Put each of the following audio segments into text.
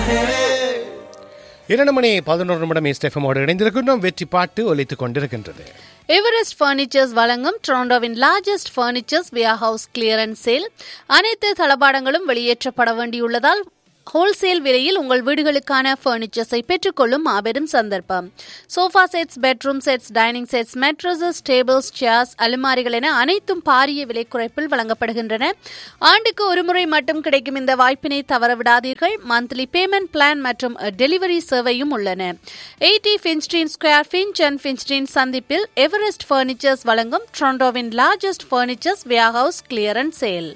இரண்டு மணி பதினொரு நிமிடம் எஸ்டெஃபமோடு இணைந்திருக்கின்றோம் வெற்றி பாட்டு ஒலித்துக் கொண்டிருக்கின்றது எவரெஸ்ட் பர்னிச்சர்ஸ் வழங்கும் டொரண்டோவின் largest furnitures warehouse clearance sale அனைத்து தளபாடங்களும் வெளியேற்றப்பட வேண்டியுள்ளதால் ஹோல்சேல் விலையில் உங்கள் வீடுகளுக்கான பர்னிச்சர்ஸை பெற்றுக்கொள்ளும் மாபெரும் சந்தர்ப்பம் sofa sets bedroom sets dining sets mattresses tables chairs அலுமாரிகள் என அனைத்தும் பாரிய விலை குறைப்பில் வழங்கப்படுகின்றன ஆண்டுக்கு ஒருமுறை மட்டும் கிடைக்கும் இந்த வாய்ப்பினை தவறவிடாதீர்கள் மந்த்லி பேமெண்ட் பிளான் மற்றும் டெலிவரி சேவையும் உள்ளன eighty Finchdene square Finch and Finchdene சந்திப்பில் எவரெஸ்ட் பர்னிச்சர்ஸ் வழங்கும் ட்ரோண்டோவின் largest furnitures warehouse clearance sale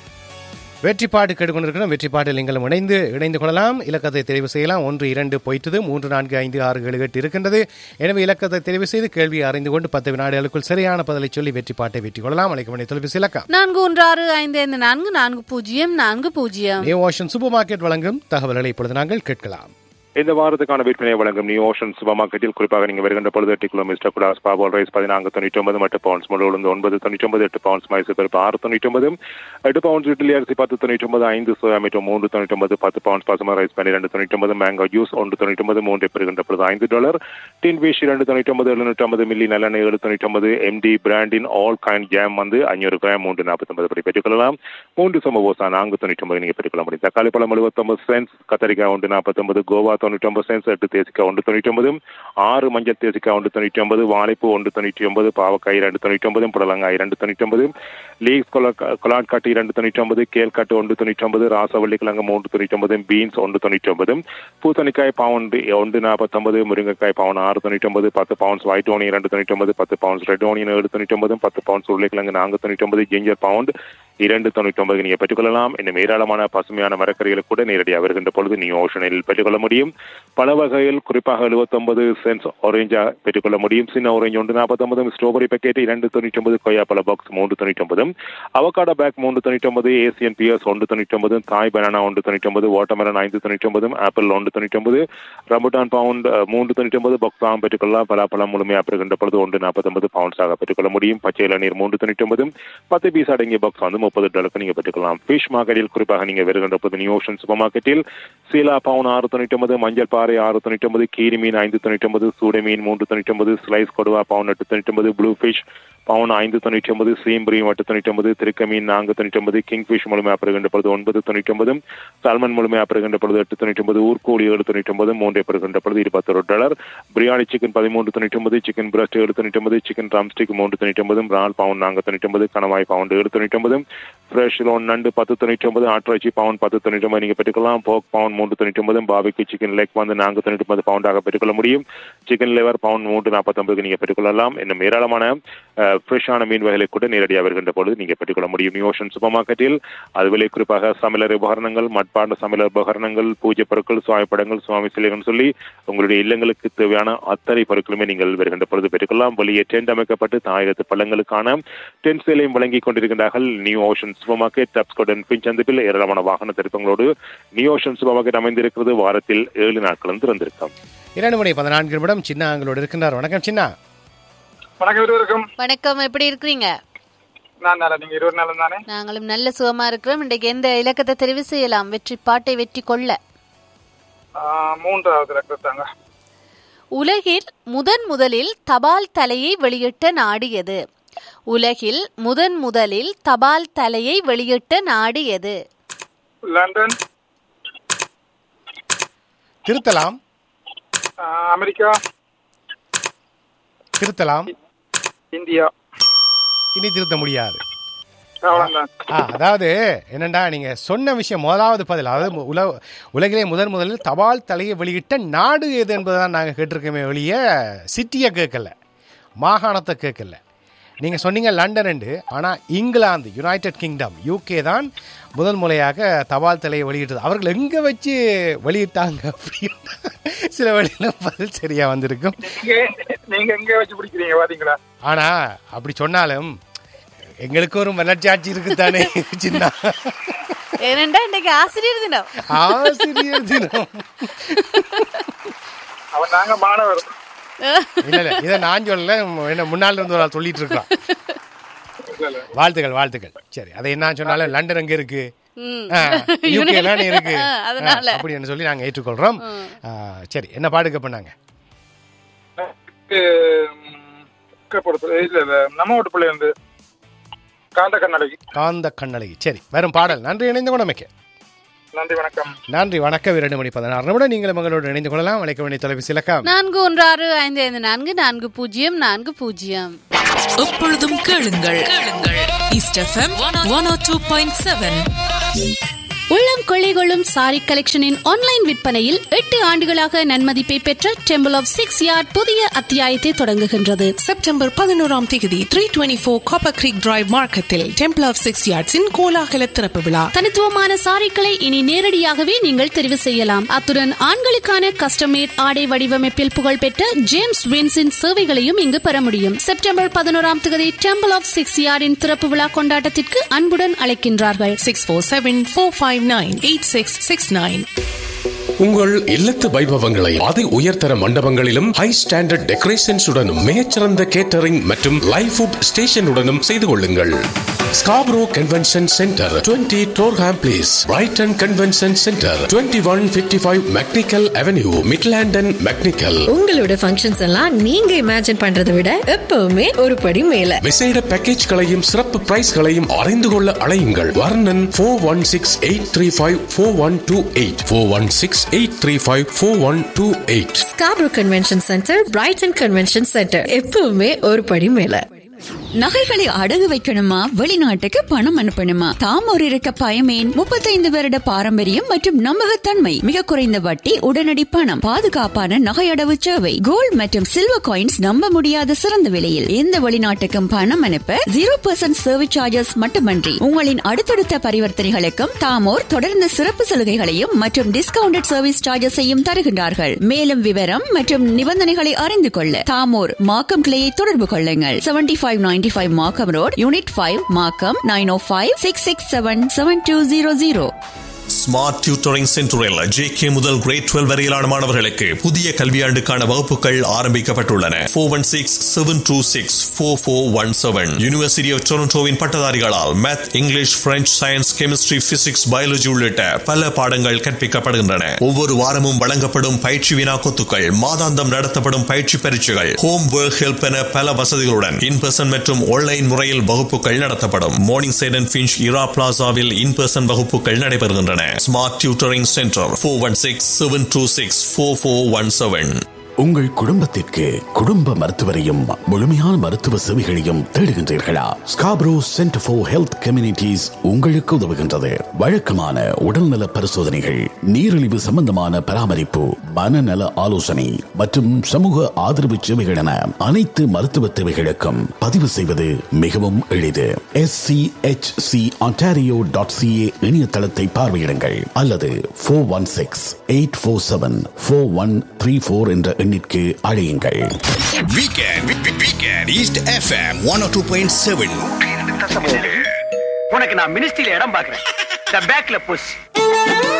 வெற்றி பாட்டு கேட்டுக்கொண்டிருக்கிறோம் வெற்றி பாட்டில் நீங்களும் இணைந்து இணைந்து கொள்ளலாம் இலக்கத்தை தெரிவு செய்யலாம் ஒன்று இரண்டு பொய்த்தது மூன்று நான்கு ஐந்து ஆறு ஏழு எட்டு இருக்கின்றது எனவே இலக்கத்தை தெரிவு செய்து கேள்வியை அறிந்து கொண்டு பத்து வினாடிகளுக்குள் சரியான பதிலை சொல்லி வெற்றி பாட்டை வெற்றி கொள்ளலாம் அழைக்க வேண்டிய தொலைபேசி இலக்கம் நான்கு ஒன்று ஆறு ஐந்து ஐந்து நான்கு நான்கு பூஜ்ஜியம் நான்கு பூஜ்ஜியம் நியூ ஓஷன் சூப்பர் மார்க்கெட் வழங்கும் தகவல்களை இப்பொழுது நாங்கள் கேட்கலாம் இந்த வாரத்துக்கான விற்பனை வழங்கும் நியூ ஓஷன் சூப்பர் மார்க்கெட்டில் குறிப்பாக நீங்கள் வருகின்ற பொழுது எட்டு கிலோ மிஸ்டர் குடாஸ் பாபால் ரைஸ் பதினான்கு தொண்ணூற்றி ஒன்பது மட்டு பவுன்ஸ் முழு உளுந்து ஒன்பது தொண்ணூற்றி ஒன்பது எட்டு பவுன்ஸ் மைசூர் பருப்பு ஆறு தொண்ணூற்றி ஒன்பது எட்டு பவுன்ஸ் இட்லி அரிசி பத்து தொண்ணூற்றி ஒன்பது ஐந்து சோயா மீட்டர் மூன்று தொண்ணூற்றி ஒன்பது பத்து பவுன்ஸ் பசுமா ரைஸ் பன்னிரெண்டு தொண்ணூற்றி ஒன்பது மேங்கோ ஜூஸ் ஒன்று தொண்ணூற்றி ஒன்பது மூன்று பெறுகின்ற பொழுது ஐந்து டாலர் டின் ஃபிஷ் இரண்டு தொண்ணூற்றி ஒன்பது எழுநூற்றி ஐம்பது மில்லி நல்லெண்ணெய் ஏழு தொண்ணூற்றி ஒன்பது எம்டி பிராண்டின் ஆல் கைண்ட் ஜாம் வந்து அஞ்சூறு கிராம் மூன்று நாற்பத்தொன்பது படி பெற்றுக்கொள்ளலாம் மூன்று சமோசா நான்கு தொண்ணூற்றி ஒன்பது நீங்கள் பெற்றுக்கொள்ள முடியும் தக்காளி பழம் எழுபத்தொன்பது சென்ஸ் கத்தரிக்காய் ஒன்று நாற்பத்தொன்பது கோவா தொண்ணூற்றி ஒன்பது சென்ஸ் எட்டு தேசிக்காய் ஒன்று தொண்ணூற்றி ஒன்பது ஆறு மஞ்சள் தேசிக்காய் ஒன்று தொண்ணூற்றி ஒன்பது வாழைப்பூ ஒன்று தொண்ணூற்றி ஒன்பது பாவக்காய் இரண்டு தொண்ணூற்றி ஒன்பது புடலங்காய் இரண்டு தொண்ணூற்றி ஒன்பது லீக்ஸ் கொலாட்காட்டு இரண்டு தொண்ணூற்றி ஒன்பது கேல்காட்டு ஒன்று தொண்ணூற்றி ஒன்பது ராசவள்ளி கிழங்கு மூன்று தொண்ணூற்றி ஒன்பது பீன்ஸ் ஒன்று தொண்ணூற்றி ஒன்பது பூசணிக்காய் பவுண்ட் ஒன்று நாற்பத்தொன்பது முருங்கைக்காய் பவுன் ஆறு தொண்ணூற்றி ஒன்பது பத்து பவுன்ஸ் ஒயிட் ஓனி இரண்டு தொண்ணூற்றி ஒன்பது பத்து பவுன்ஸ் ரெட் ஓனியன் ஏழு தொண்ணூற்றி ஒன்பது பத்து பவுன்ஸ் உருளைக்கிழங்கு நான்கு தொண்ணூற்றி ஒன்பது ஜிஞ்சர் பவுண்ட் இரண்டு தொண்ணூற்றி ஒன்பது நீங்கள் பெற்றுக்கொள்ளலாம் இன்னும் ஏராளமான பசுமையான மரக்கறிகளை கூட நேரடியாக வருகின்ற பொழுது நீ ஓஷனில் பெற்றுக்கொள்ள முடியும் பல வகையில் குறிப்பாக எழுபத்தொன்பது சென்ஸ் ஆரஞ்சா பெற்றுக்கொள்ள முடியும் சின்ன ஆரஞ்சு ஒன்று நாற்பத்தொன்பது ஸ்ட்ராபெரி பேக்கெட் இரண்டு தொண்ணூற்றி ஒன்பது கொய்யாப்பழ பாக்ஸ் மூன்று தொண்ணூற்றி ஒன்பது அவகாடோ பேக் மூன்று தொண்ணூற்றி ஒன்பது ஏசியன் பியர்ஸ் ஒன்று தொண்ணூற்றி ஒன்பது தாய் பனானா ஒன்று தொண்ணூற்றி ஒன்பது வாட்டர்மெலன் ஐந்து தொண்ணூற்றி ஒன்பது ஆப்பிள் ஒன்று தொண்ணூற்றி ஒன்பது ரம்புட்டான் பவுண்ட் மூன்று தொண்ணூற்றி ஒன்பது பாக்ஸாக பெற்றுக்கொள்ளலாம் பலாப்பழம் முழுமையாக பெறுகின்ற பொழுது ஒன்று நாற்பத்தொன்பது பவுண்ட்ஸாக பெற்றுக்கொள்ள முடியும் பச்சை இளநீர் மூன்று தொண்ணூற்றி ஒன்பது பத்து பீஸ் அடங்கிய பாக்ஸ் வந்து முப்பது டாலருக்கு நீங்கள் பெற்றுக்கலாம் ஃபிஷ் மார்க்கெட்டில் குறிப்பாக நீங்கள் வருகின்ற பொழுது நியூ ஓஷன் சூப்பர் மார்க்கெட்டில் சீலா பவுன் ஆறு தொண்ணூற்றி ஒன்பது மஞ்சள் பாறை ஆறு தொண்ணூற்றி ஒன்பது கீரி மீன் ஐந்து தொண்ணூற்றி ஒன்பது சூடை மீன் மூன்று தொண்ணூற்றி ஒன்பது ஸ்லைஸ் கொடுவா பவுன் எட்டு தொண்ணூற்றி ஒன்பது ப்ளூ ஃபிஷ் பவுன் ஐந்து தொண்ணூற்றி ஒன்பது சீம்பரி எட்டு தொண்ணூற்றி ஒன்பது திருக்க மீன் நான்கு தொண்ணூற்றி ஒன்பது கிங் ஃபிஷ் முழுமையாக பெறுகின்ற பொழுது ஒன்பது தொண்ணூற்றி ஒன்பது சால்மன் முழுமையாக பெறுகின்ற பொழுது எட்டு தொண்ணூற்றி ஒன்பது ஊர்கோழி ஏழு தொண்ணூற்றி ஒன்பது மூன்றை பெறுகின்ற பொழுது இருபத்தொரு டாலர் பிரியாணி சிக்கன் பதிமூன்று தொண்ணூற்றி ஒன்பது சிக்கன் பிரஸ்ட் ஏழு தொண்ணூற்றி ஒன்பது சிக்கன் ட்ரம்ஸ்டிக் மூன்று தொண்ணூற்றி ஒன்பது ரால் பவுன் நான்கு தொண்ணூற்றி ஒன்பது கணவாய் பவுண்ட் ஏழு தொண்ணூற்றி ஒன்பது ஃப்ரெஷ் லோன் நண்டு பத்து தொண்ணூற்றி ஒன்பது ஆட்டிறைச்சி பவுன் பத்து தொண்ணூற்றி ஒன்பது நீங்கள் பெற்றுக்கலாம் போக் பவுன் மூன்று தொண்ணூற்றி ஒன்பது பாபிக்கு சிக்கன் லெக் வந்து நான்கு தொண்ணூற்றி ஒன்பது பவுண்டாக பெற்றுக்கொள்ள முடியும் சிக்கன் லிவர் பவுன் மூன்று நாற்பத்தொன்பதுக்கு நீங்கள் பெற்றுக்கொள்ளலாம் இன்னும் ஏராளமான ஃப்ரெஷ்ஷான மீன் வகைகளை கூட நேரடியாக வருகின்ற பொழுது நீங்கள் பெற்றுக்கொள்ள முடியும் நியூஷன் சூப்பர் மார்க்கெட்டில் அதுவிலை குறிப்பாக சமையலர் உபகரணங்கள் மட்பாண்ட சமையலர் உபகரணங்கள் பூஜை பொருட்கள் சுவாமி படங்கள் சுவாமி சிலைகள் சொல்லி உங்களுடைய இல்லங்களுக்கு தேவையான அத்தனை பொருட்களுமே நீங்கள் வருகின்ற பொழுது பெற்றுக்கொள்ளலாம் வெளியே டென்ட் அமைக்கப்பட்டு தாயகத்து பள்ளங்களுக்கான டென்ட் சேலையும் வழங்கி கொண்டிருக்கின்றார்கள் நியூ ஓஷன் சூப்பர் மார்க்கெட் டப்ஸ்கோடன் பின் சந்திப்பில் ஏராளமான வாகன திருப்பங்களோடு நியூ ஓஷன் சூப்பர் மார்க்கெட் அமைந்திருக்கிறது வாரத்தில் ஏழு நாட்களும் திறந்திருக்கும் இரண்டு மணி பதினான்கு நிமிடம் சின்ன ஆங்களோடு இருக்கின்றார் வணக்கம் சின்ன வணக்கம் இருவருக்கும் வணக்கம் எப்படி இருக்கிறீங்க நான் நல்லா நீங்க இருவர் நாளும் தானே நாங்களும் நல்ல சுகமா இருக்கிறோம் இன்றைக்கு எந்த இலக்கத்தை தெரிவு செய்யலாம் வெற்றி பாட்டை வெற்றி கொள்ள ஆஹ், மூன்றாவது ரெக்கத்தாங்க உலகில் முதன் முதலில் தபால் தலையை வெளியிட்ட நாடு எது உலகில் முதன் முதலில் தபால் தலையை வெளியிட்ட நாடு எது லண்டன் திருத்தலாம் ஆஹ், அமெரிக்கா திருத்தலாம் இந்தியா இனி திருத்த முடியாது அவ்வளவுதான் ஆ, அதாவது என்னண்டா நீங்க சொன்ன விஷயம் முதலாவது பதில் அதாவது மு- உல உலகிலே முதன் முதலில் தபால் தலையை வெளியிட்ட நாடு எது என்பதுதான் நாங்கள் கேட்டிருக்கோமே வெளிய சிட்டியை கேட்கல மாகாணத்தை கேட்கல நீங்க சொன்னீங்க லண்டன் என்று ஆனா இங்கிலாந்து யுனைடெட் கிங்டம் யூகே தான் முதல் முறையாக தபால் தலையை வெளியிட்டது அவர்கள் எங்க வச்சு வெளியிட்டாங்க அப்படின்னு சில வழியில பதில் சரியா வந்திருக்கும் நீங்க நீங்க எங்க வச்சு பிடிக்கிறீங்க பாத்தீங்களா ஆனா அப்படி சொன்னாலும் எங்களுக்கு ஒரு மலர்ச்சாட்சி இருக்குதானே சின்ன ஏனென்றா இன்னைக்கு ஆசிரியர் தினம் ஆசிரியர் தினம் அவன் நாங்க மாணவர் இல்ல இல்ல இதை நான் சொல்லல என்ன முன்னால இருந்து ஒரு ஆள் சொல்லிட்டு இருக்கான் இல்ல, இல்ல. வாழ்த்துக்கள் வாழ்த்துக்கள் சரி அதை என்ன சொன்னாலும் லண்டன் அங்க இருக்கு ம். யூகே தானே இருக்கு ஆ, அதனால. ஆ, அப்படின்னு சொல்லி நாங்க ஏற்றுக்கொள்றோம் ஆ, சரி என்ன பாடுக்க பண்ணாங்க பொறுத்து இல்ல இல்ல நம்ம வீட்டு பிள்ளை வந்து காந்த கண்ணடகி காந்த கண்ணழகி சரி வரும் பாடல் நன்றி இணைந்து கொண்டமைக்கு நன்றி வணக்கம் நன்றி வணக்கம் இரண்டு மணி பதினாறு நிமிடம் நீங்கள் மகளோடு இணைந்து கொள்ளலாம் அழைக்க வேண்டிய தொலைபேசி இலக்கம் நான்கு ஒன்று ஆறு ஐந்து ஐந்து நான்கு நான்கு பூஜ்ஜியம் நான்கு பூஜ்ஜியம் எப்பொழுதும் கேளுங்கள் கேளுங்கள் East FM one O two point seven உள்ளம் கொள்ளைகளும் சாரி கலெக்ஷனின் ஆன்லைன் விற்பனையில் எட்டு ஆண்டுகளாக நன்மதிப்பை பெற்ற டெம்பிள் ஆஃப் சிக்ஸ் யார்ட் புதிய அத்தியாயத்தை தொடங்குகின்றது செப்டம்பர் பதினோராம் தேதி three twenty four Copper Creek drive மார்க்கெட்டில் டெம்பிள் ஆஃப் சிக்ஸ் யார்ட்ஸின் கோலாகல திறப்பு விழா தனித்துவமான சாரிக்களை இனி நேரடியாகவே நீங்கள் தெரிவு செய்யலாம் அத்துடன் ஆண்களுக்கான கஸ்டமேட் ஆடை வடிவமைப்பில் புகழ்பெற்ற ஜேம்ஸ் வின்ஸின் சேவைகளையும் இங்கு பெற முடியும் செப்டம்பர் பதினோராம் தேதி டெம்பிள் ஆஃப் சிக்ஸ் யார்டின் திறப்பு விழா கொண்டாட்டத்திற்கு அன்புடன் அழைக்கின்றார்கள் six four seven four five nine eight six six nine உங்கள் இல்லத்து வைபவங்களை அதி உயர்தர மண்டபங்களிலும் ஹை ஸ்டாண்டர்ட் டெக்கரேஷன்ஸ் உடனும் மிகச்சிறந்த கேட்டரிங் மற்றும் லைவ் ஃபுட் ஸ்டேஷனுடனும் செய்து கொள்ளுங்கள் ஸ்காப்ரோ கன்வென்ஷன் சென்டர் 20 டோர்ஹாம் place Brighton convention centre 2155 one fifty five McNicoll avenue மிட்லாண்டன் மெக்னிக்கல் உங்களோட ஃபங்க்ஷன்ஸ் எல்லாம் நீங்க இமேஜின் பண்றதை விட எப்பவுமே ஒரு படி மேல விசேட பேக்கேஜ்களையும் சிறப்பு பிரைஸ்களையும் அறிந்து கொள்ள அழையுங்கள் வர்ணன் four one six eight three five four one two eight four one six eight three five four one two eight Scarborough convention centre Brighton convention centre எப்பவுமே ஒரு படி மேல நகைகளை அடகு வைக்கணுமா வெளிநாட்டுக்கு பணம் அனுப்பணுமா தாம் ஒரு இருக்க பயமேன் முப்பத்தைந்து வருட பாரம்பரியம் மற்றும் நம்பகத்தன்மை மிக குறைந்த வட்டி உடனடி பணம் பாதுகாப்பான நகை அடவு சேவை கோல்ட் மற்றும் சில்வர் காயின்ஸ் நம்ப முடியாத சிறந்த விலையில் எந்த வெளிநாட்டுக்கும் பணம் அனுப்ப ஜீரோ பர்சன்ட் சர்வீஸ் சார்ஜஸ் மட்டுமன்றி உங்களின் அடுத்தடுத்த பரிவர்த்தனைகளுக்கும் தாமோர் தொடர்ந்து சிறப்பு சலுகைகளையும் மற்றும் டிஸ்கவுண்டட் சர்வீஸ் சார்ஜஸையும் தருகின்றார்கள் மேலும் விவரம் மற்றும் நிபந்தனைகளை அறிந்து கொள்ள தாமோர் மாக்கம் கிளையை தொடர்பு கொள்ளுங்கள் seventy five ninety five Markham road unit five Markham nine O five six six seven seven two zero zero smart tutoring சென்டரில் ஜே கே முதல் கிரேட் டுவெல் வரையிலான மாணவர்களுக்கு புதிய கல்வியாண்டுக்கான வகுப்புகள் ஆரம்பிக்கப்பட்டுள்ளன four one six seven two six four four one seven University of டொரண்டோவின் பட்டதாரிகளால் math English French science chemistry physics biology உள்ளிட்ட பல பாடங்கள் கற்பிக்கப்படுகின்றன ஒவ்வொரு வாரமும் வழங்கப்படும் பயிற்சி வினாக்கொத்துக்கள் மாதாந்தம் நடத்தப்படும் பயிற்சி பரீட்சைகள் ஹோம் ஒர்க் ஹெல்ப் என பல வசதிகளுடன் இன் பர்சன் மற்றும் ஆன்லைன் முறையில் வகுப்புகள் நடத்தப்படும் மார்னிங் சைட் அண்ட் பிஞ்ச் இரா பிளாசாவில் இன் பர்சன் வகுப்புகள் நடைபெறுகின்றன smart tutoring centre four one six seven two six four four one seven உங்கள் குடும்பத்திற்கு குடும்ப மருத்துவரையும் முழுமையான மருத்துவ சேவைகளையும் தேடுகின்றீர்களா Scarborough centre for health communities உங்களுக்கு உதவுகின்றது வழக்கமான உடல்நல பரிசோதனைகள் நீரிழிவு சம்பந்தமான பராமரிப்பு மனநல ஆலோசனை மற்றும் சமூக ஆதரவு சேவைகள் என அனைத்து மருத்துவ தேவைகளுக்கும் பதிவு செய்வது மிகவும் எளிது S C H C Ontario dot CA இணையதளத்தை பார்வையிடுங்கள் அல்லது four one six eight four seven four one three four என்ற எண்ணிற்கு அழையுங்கள் weekend weekend east FM one two point seven உனக்கு நான் மினிஸ்ட்ரியில இடம் பாக்குறேன் பேக்ல புஷ்